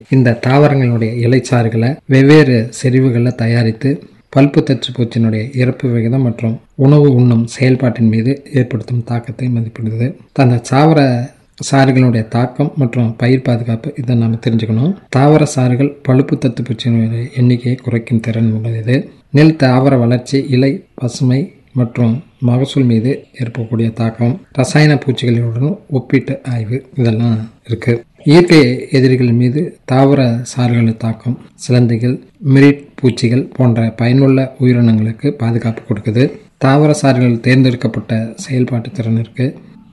இந்த தாவரங்களுடைய இலைச்சாறுகளை வெவ்வேறு செறிவுகளில் தயாரித்து பல்பு தச்சு பூச்சியினுடைய இறப்பு விகிதம் மற்றும் உணவு உண்ணும் செயல்பாட்டின் மீது ஏற்படுத்தும் தாக்கத்தை மதிப்பிடுது அந்த தாவர சாறுகளுடைய தாக்கம் மற்றும் பயிர் பாதுகாப்பு இதை நாம் தெரிஞ்சுக்கணும் தாவர சாறுகள் பழுப்பு தத்து பூச்சியினுடைய எண்ணிக்கையை குறைக்கும் திறன் உள்ளது நெல் தாவர வளர்ச்சி இலை பசுமை மற்றும் மகசூல் மீது ஏற்படக்கூடிய தாக்கம் ரசாயன பூச்சிகளுடன் ஒப்பீட்டு ஆய்வு இதெல்லாம் இருக்கு இயற்கை எதிரிகள் மீது தாவர சாறுகளின் தாக்கம் சிலந்தைகள் மிரிட் பூச்சிகள் போன்ற பயனுள்ள உயிரினங்களுக்கு பாதுகாப்பு கொடுக்குது தாவர சாறுகள் தேர்ந்தெடுக்கப்பட்ட செயல்பாட்டு திறன் இருக்கு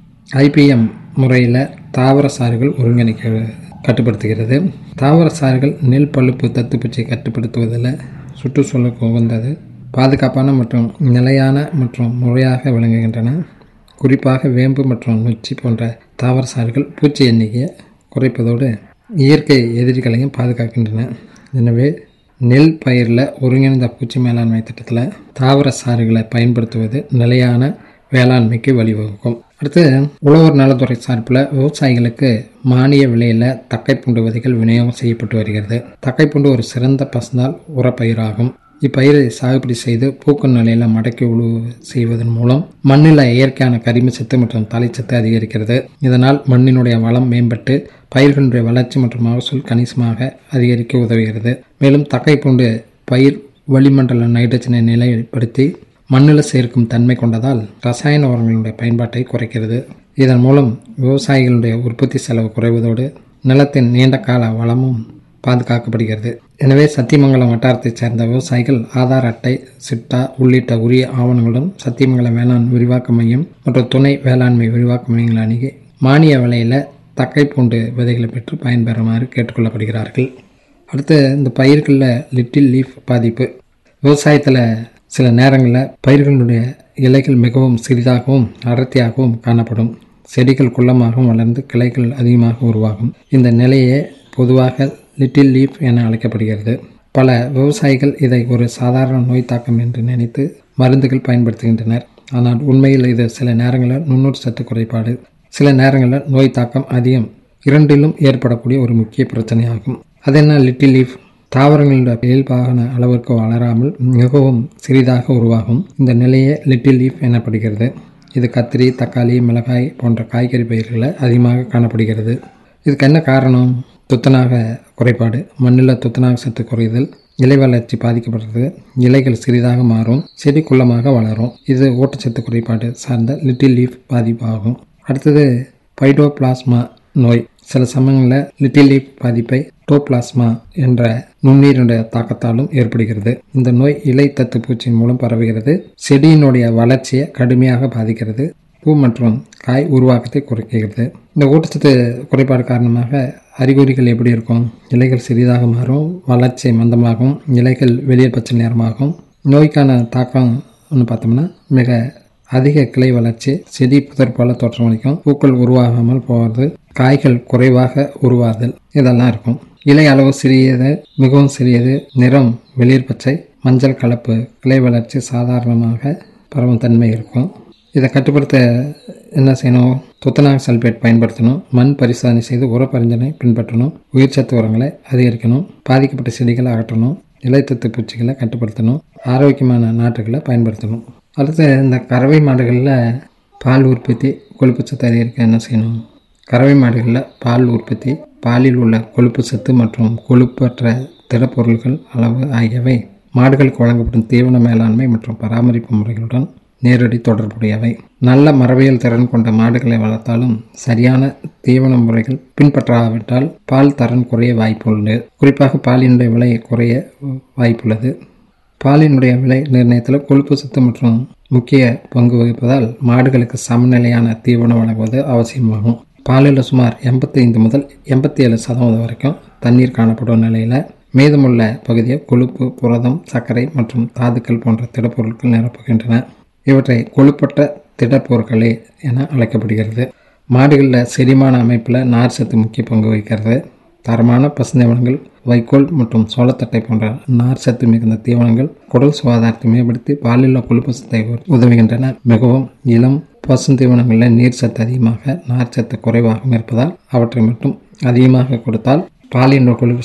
ஐபிஎம் முறையில் தாவர சாறுகள் ஒருங்கிணைக்க கட்டுப்படுத்துகிறது தாவர சாறுகள் நெல் பழுப்பு தத்துப்பூச்சியை கட்டுப்படுத்துவதில் சுற்றுச்சூழலுக்கு உகந்தது பாதுகாப்பான மற்றும் நிலையான மற்றும் முறையாக விளங்குகின்றன குறிப்பாக வேம்பு மற்றும் நொச்சி போன்ற தாவர சாறுகள் பூச்சி எண்ணிக்கையை குறைப்பதோடு இயற்கை எதிரிகளையும் பாதுகாக்கின்றன எனவே நெல் பயிரில் ஒருங்கிணைந்த பூச்சி மேலாண்மை திட்டத்தில் தாவர சாறுகளை பயன்படுத்துவது நிலையான வேளாண்மைக்கு வழிவகுக்கும் அடுத்து உழவர் நலத்துறை சார்பில் விவசாயிகளுக்கு மானிய விலையில் தக்கைப்பூண்டு விதைகள் விநியோகம் செய்யப்பட்டு வருகிறது தக்கைப்பூண்டு ஒரு சிறந்த பசுந்தால் உரப்பயிராகும் இப்பயிரை சாகுபடி செய்து பூக்கும் நிலையில் மடக்கி உழவு செய்வதன் மூலம் மண்ணில் இயற்கையான கரிமச்சத்து மற்றும் தலைச்சத்து அதிகரிக்கிறது இதனால் மண்ணினுடைய வளம் மேம்பட்டு பயிர்களுடைய வளர்ச்சி மற்றும் மகசூல் கணிசமாக அதிகரிக்க உதவுகிறது மேலும் தக்கைப்பூண்டு பயிர் வளிமண்டல நைட்ரஜனை நிலைப்படுத்தி மண்ணில் சேர்க்கும் தன்மை கொண்டதால் ரசாயன உரங்களுடைய பயன்பாட்டை குறைக்கிறது இதன் மூலம் விவசாயிகளுடைய உற்பத்தி செலவு குறைவதோடு நிலத்தின் நீண்ட கால வளமும் பாதுகாக்கப்படுகிறது எனவே சத்தியமங்கலம் வட்டாரத்தைச் சேர்ந்த விவசாயிகள் ஆதார் அட்டை சிட்டா உள்ளிட்ட உரிய ஆவணங்களுடன் சத்தியமங்கலம் வேளாண் விரிவாக்க மையம் மற்றும் துணை வேளாண்மை விரிவாக்க மையங்களை அணுகி மானிய விலையில் தக்கை பூண்டு விதைகளை பெற்று பயன்பெறுமாறு கேட்டுக்கொள்ளப்படுகிறார்கள் அடுத்து இந்த பயிர்களில் லிட்டில் லீஃப் பாதிப்பு விவசாயத்தில் சில நேரங்களில் பயிர்களுடைய இலைகள் மிகவும் சிறிதாகவும் அடர்த்தியாகவும் காணப்படும் செடிகள் குள்ளமாகவும் வளர்ந்து கிளைகள் அதிகமாக உருவாகும் இந்த நிலையே பொதுவாக லிட்டில் லீஃப் என அழைக்கப்படுகிறது பல விவசாயிகள் இதை ஒரு சாதாரண நோய் தாக்கம் என்று நினைத்து மருந்துகள் பயன்படுத்துகின்றனர் ஆனால் உண்மையில் இது சில நேரங்களில் நுண்ணூர் சத்து குறைபாடு சில நேரங்களில் நோய் தாக்கம் அதிகம் இரண்டிலும் ஏற்படக்கூடிய ஒரு முக்கிய பிரச்சனையாகும் அது என்ன லிட்டில் லீஃப் தாவரங்களுடைய இயல்பான அளவிற்கு வளராமல் மிகவும் சிறிதாக உருவாகும் இந்த நிலையே லிட்டில் லீஃப் எனப்படுகிறது இது கத்திரி தக்காளி மிளகாய் போன்ற காய்கறி பயிர்களில் அதிகமாக காணப்படுகிறது இதுக்கு என்ன காரணம் துத்தநாக குறைபாடு மண்ணில் துத்தநாக சத்து குறைதல் இலை வளர்ச்சி பாதிக்கப்படுறது இலைகள் சிறிதாக மாறும் செடி குள்ளமாக வளரும் இது ஊட்டச்சத்து குறைபாடு சார்ந்த லிட்டில் லீஃப் பாதிப்பு ஆகும் அடுத்தது பைடோபிளாஸ்மா நோய் சில சமயங்களில் லிட்டில் லீஃப் பாதிப்பை டோபிளாஸ்மா என்ற நுண்ணீருடைய தாக்கத்தாலும் ஏற்படுகிறது இந்த நோய் இலை தத்து பூச்சியின் மூலம் பரவுகிறது செடியினுடைய வளர்ச்சியை கடுமையாக பாதிக்கிறது பூ மற்றும் காய் உருவாக்கத்தை குறைக்கிறது இந்த ஊட்டச்சத்து குறைபாடு காரணமாக அறிகுறிகள் எப்படி இருக்கும் இலைகள் சிறிதாக மாறும் வளர்ச்சி மந்தமாகும் இலைகள் வெளியேற் பச்சை நிறமாகும் நோய்க்கான தாக்கம் ஒன்று பார்த்தோம்னா மிக அதிக கிளை வளர்ச்சி செடி புதர் போல தோற்றமளிக்கும் பூக்கள் உருவாகாமல் போவது காய்கள் குறைவாக உருவாதல் இதெல்லாம் இருக்கும் இலை அளவு சிறியது மிகவும் சிறியது நிறம் வெளிர் பச்சை மஞ்சள் கலப்பு கிளை வளர்ச்சி சாதாரணமாக பரவும் தன்மை இருக்கும் இதை கட்டுப்படுத்த என்ன செய்யணும் துத்தநாக சல்பேட் பயன்படுத்தணும் மண் பரிசோதனை செய்து உர பரிந்தனை பின்பற்றணும் உயிர்ச்சத்து உரங்களை அதிகரிக்கணும் பாதிக்கப்பட்ட செடிகளை அகற்றணும் இலைத்தத்து பூச்சிகளை கட்டுப்படுத்தணும் ஆரோக்கியமான நாற்றுகளை பயன்படுத்தணும் அடுத்து இந்த கறவை மாடுகளில் பால் உற்பத்தி கொழுப்பு சத்து அதிகரிக்க என்ன செய்யணும் கறவை மாடுகளில் பால் உற்பத்தி பாலில் உள்ள கொழுப்பு சத்து மற்றும் கொழுப்பற்ற திடப்பொருள்கள் அளவு ஆகியவை மாடுகளுக்கு வழங்கப்படும் தீவன மேலாண்மை மற்றும் பராமரிப்பு முறைகளுடன் நேரடி தொடர்புடையவை நல்ல மரபியல் திறன் கொண்ட மாடுகளை வளர்த்தாலும் சரியான தீவன முறைகள் பின்பற்றாவிட்டால் பால் தரம் குறைய வாய்ப்புள்ளது குறிப்பாக பாலினுடைய விலை குறைய வாய்ப்புள்ளது பாலினுடைய விலை நிர்ணயத்தில் கொழுப்பு சத்து மற்றும் முக்கிய பங்கு வகிப்பதால் மாடுகளுக்கு சமநிலையான தீவனம் வழங்குவது அவசியமாகும் பாலில் சுமார் எண்பத்தைந்து முதல் எண்பத்தி ஏழு சதவீதம் வரைக்கும் தண்ணீர் காணப்படும் நிலையில் மீதமுள்ள பகுதியை கொழுப்பு புரதம் சர்க்கரை மற்றும் தாதுக்கள் போன்ற திடப்பொருட்கள் நிரப்புகின்றன இவற்றை கொழுப்பட்ட திடப்பொருட்களே என அழைக்கப்படுகிறது மாடுகளில் செரிமான அமைப்பில் நார் சத்து முக்கிய பங்கு வகிக்கிறது தரமான பசுந்தீவனங்கள் வைக்கோல் மற்றும் சோளத்தட்டை போன்ற நார் சத்து மிகுந்த தீவனங்கள் குடல் சுகாதாரத்தை மேம்படுத்தி பாலில் கொழுப்பு சத்தை உதவுகின்றன மிகவும் இளம் பசுந்தீவனங்களில் நீர் சத்து அதிகமாக நார் சத்து குறைவாகவும் இருப்பதால் அவற்றை மட்டும் அதிகமாக கொடுத்தால் பாலின் கொழுப்பு